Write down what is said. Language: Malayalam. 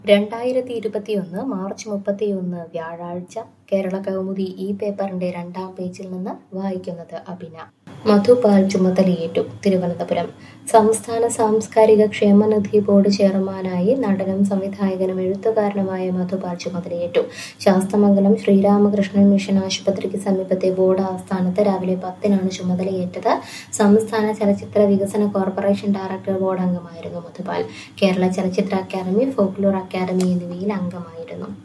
രണ്ടായിരത്തി ഇരുപത്തിയൊന്ന് മാർച്ച് മുപ്പത്തിയൊന്ന് വ്യാഴാഴ്ച കേരള കൗമുദി ഈ പേപ്പറിന്റെ രണ്ടാം പേജിൽ നിന്ന് വായിക്കുന്നത് അഭിന മധുപാൽ ചുമതലയേറ്റു തിരുവനന്തപുരം സംസ്ഥാന സാംസ്കാരിക ക്ഷേമനിധി ബോർഡ് ചെയർമാനായി നടനും സംവിധായകനും എഴുത്തുകാരനുമായ മധുപാൽ ചുമതലയേറ്റു ശാസ്തമംഗലം ശ്രീരാമകൃഷ്ണൻ മിഷൻ ആശുപത്രിക്ക് സമീപത്തെ ബോർഡ് ആസ്ഥാനത്ത് രാവിലെ പത്തിനാണ് ചുമതലയേറ്റത് സംസ്ഥാന ചലച്ചിത്ര വികസന കോർപ്പറേഷൻ ഡയറക്ടർ ബോർഡ് അംഗമായിരുന്നു മധുപാൽ കേരള ചലച്ചിത്ര അക്കാദമി ഫോക്ലോർ അക്കാദമി എന്നിവയിൽ അംഗമായിരുന്നു